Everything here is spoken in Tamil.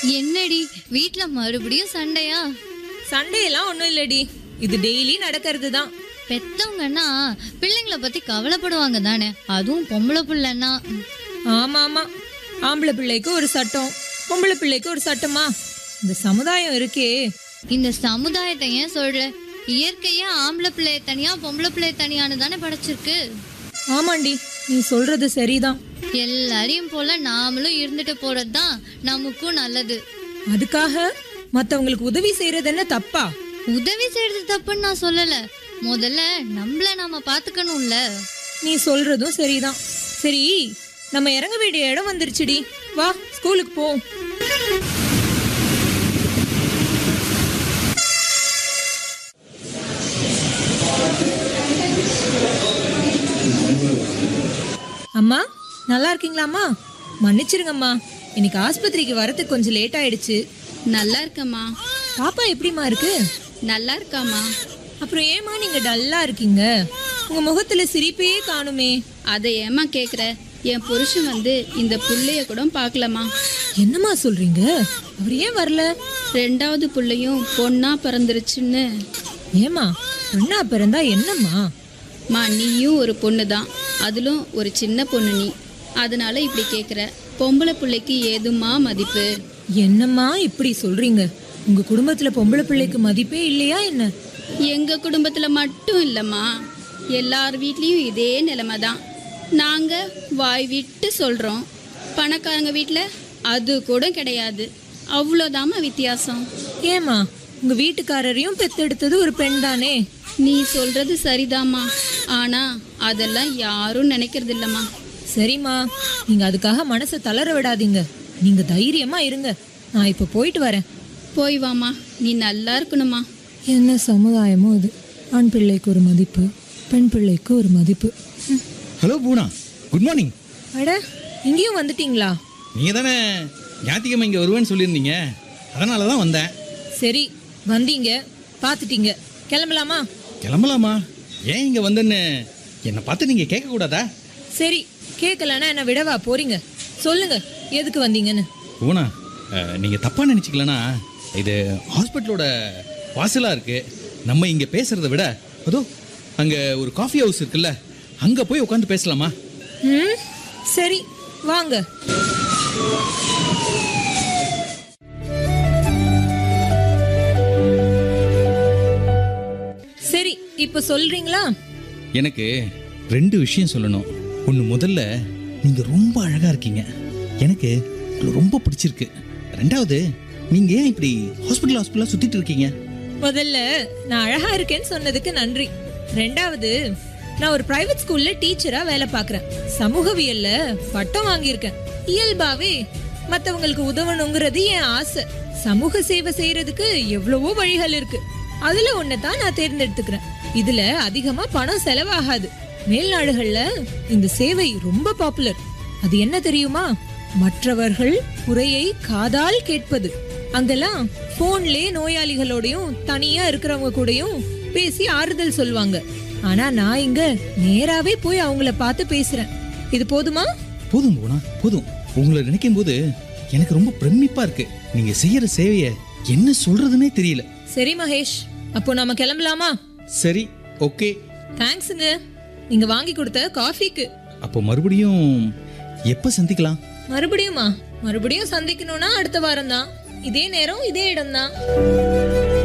என்னடி வீட்ல மறுபடியும் சண்டையா சண்டையெல்லாம் ஒன்றும் இல்லடி இது டெய்லி நடக்கிறது தான் பெத்தவங்கன்னா பிள்ளைங்கள பத்தி கவலைப்படுவாங்க தானே அதுவும் பொம்பளை பிள்ளைன்னா ஆமா ஆமா ஆம்பளை பிள்ளைக்கு ஒரு சட்டம் பொம்பளை பிள்ளைக்கு ஒரு சட்டமா இந்த சமுதாயம் இருக்கே இந்த சமுதாயத்தை ஏன் சொல்ற இயற்கையா ஆம்பளை பிள்ளைய தனியா பொம்பளை பிள்ளைய தனியான்னு தானே படைச்சிருக்கு ஆமாண்டி நீ சொல்றது சரிதான் எல்லாரையும் போல நாமளும் இருந்துட்டு போறது தான் நமக்கும் நல்லது அதுக்காக மத்தவங்களுக்கு உதவி செய்யறது என்ன தப்பா உதவி செய்யறது தப்புன்னு நான் சொல்லல முதல்ல நம்மள நாம பாத்துக்கணும்ல நீ சொல்றதும் சரிதான் சரி நம்ம இறங்க வேண்டிய இடம் வந்துருச்சுடி வா ஸ்கூலுக்கு போ அம்மா நல்லா இருக்கீங்களாம்மா மன்னிச்சிருங்கம்மா இன்னைக்கு ஆஸ்பத்திரிக்கு வரதுக்கு கொஞ்சம் லேட் ஆயிடுச்சு நல்லா இருக்கம்மா பாப்பா எப்படிம்மா இருக்கு நல்லா இருக்காம்மா அப்புறம் ஏம்மா நீங்க டல்லா இருக்கீங்க உங்க முகத்துல சிரிப்பே காணுமே அதை ஏம்மா கேட்குற என் புருஷன் வந்து இந்த புள்ளைய கூட பார்க்கலம்மா என்னம்மா சொல்றீங்க அவர் ஏன் வரல ரெண்டாவது புள்ளையும் பொண்ணா பிறந்துருச்சுன்னு ஏமா பெண்ணா பிறந்தா என்னம்மா மா நீயும் ஒரு பொண்ணு தான் அதிலும் ஒரு சின்ன பொண்ணு நீ அதனால இப்படி கேட்குற பொம்பளை பிள்ளைக்கு ஏதும்மா மதிப்பு என்னம்மா இப்படி சொல்றீங்க உங்க குடும்பத்துல பொம்பளை பிள்ளைக்கு மதிப்பே இல்லையா என்ன எங்க குடும்பத்துல மட்டும் இல்லம்மா எல்லார் வீட்லயும் இதே நிலைமை தான் நாங்க வாய் விட்டு சொல்றோம் பணக்காரங்க வீட்ல அது கூட கிடையாது அவ்வளோதாம்மா வித்தியாசம் ஏமா உங்க வீட்டுக்காரரையும் பெத்தெடுத்தது ஒரு பெண் தானே நீ சொல்றது சரிதாம்மா ஆனா அதெல்லாம் யாரும் நினைக்கிறது இல்லம்மா சரிம்மா நீங்க அதுக்காக மனசை தளர விடாதீங்க நீங்க தைரியமா இருங்க நான் இப்ப போயிட்டு வரேன் போய் வாம்மா நீ நல்லா இருக்கணுமா என்ன சமுதாயமோ இது ஆண் பிள்ளைக்கு ஒரு மதிப்பு பெண் பிள்ளைக்கு ஒரு மதிப்பு ம். ஹலோ பூனா குட் மார்னிங் அட இங்கேயும் வந்துட்டீங்களா நீங்கள் தானே ஞாயிற்றுக்கிழமை இங்கே வருவேன்னு சொல்லியிருந்தீங்க அதனால தான் வந்தேன் சரி வந்தீங்க பார்த்துட்டீங்க கிளம்பலாமா கிளம்பலாமா ஏன் இங்கே வந்தேன்னு என்னை பார்த்து நீங்கள் கேட்கக்கூடாதா சரி கேட்கலன்னா என்ன விடவா போறீங்க சொல்லுங்க எதுக்கு வந்தீங்கன்னு பூனா நீங்கள் தப்பாக நினச்சிக்கலனா இது ஹாஸ்பிட்டலோட வாசலாக இருக்குது நம்ம இங்கே பேசுகிறத விட அதோ அங்கே ஒரு காஃபி ஹவுஸ் இருக்குல்ல அங்கே போய் உட்காந்து பேசலாமா ம் சரி வாங்க சரி இப்போ சொல்றீங்களா எனக்கு ரெண்டு விஷயம் சொல்லணும் ஒன்று முதல்ல நீங்கள் ரொம்ப அழகாக இருக்கீங்க எனக்கு உங்களை ரொம்ப பிடிச்சிருக்கு ரெண்டாவது நீங்கள் ஏன் இப்படி ஹாஸ்பிட்டல் ஹாஸ்பிட்டலாக சுற்றிட்டு இருக்கீங்க முதல்ல நான் அழகா இருக்கேன்னு சொன்னதுக்கு நன்றி ரெண்டாவது நான் ஒரு பிரைவேட் ஸ்கூல்ல டீச்சரா வேலை பார்க்கறேன் சமூகவியல்ல பட்டம் வாங்கியிருக்கேன் இயல்பாவே மத்தவங்களுக்கு உதவணுங்கிறது என் ஆசை சமூக சேவை செய்யறதுக்கு எவ்வளவோ வழிகள் இருக்கு அதுல ஒன்னை தான் நான் தேர்ந்தெடுத்துக்கிறேன் இதுல அதிகமா பணம் செலவாகாது மேல்நாடுகள்ல இந்த சேவை ரொம்ப பாப்புலர் அது என்ன தெரியுமா மற்றவர்கள் குறையை காதால் கேட்பது அங்கெல்லாம் போன்லயே நோயாளிகளோடையும் தனியா இருக்கிறவங்க கூடயும் பேசி ஆறுதல் சொல்லுவாங்க ஆனா நான் இங்க நேராவே போய் அவங்கள பார்த்து பேசுறேன் இது போதுமா போதும் போனா போதும் உங்களை நினைக்கும் போது எனக்கு ரொம்ப பிரமிப்பா இருக்கு நீங்க செய்யற சேவையை என்ன சொல்றதுன்னே தெரியல சரி மகேஷ் அப்போ நாம கிளம்பலாமா சரி ஓகே தேங்க்ஸுங்க நீங்க வாங்கி கொடுத்த காஃபிக்கு அப்போ மறுபடியும் எப்ப சந்திக்கலாம் மறுபடியுமா மறுபடியும் சந்திக்கணும்னா அடுத்த வாரம் தான் இதே நேரம் இதே இடம் தான்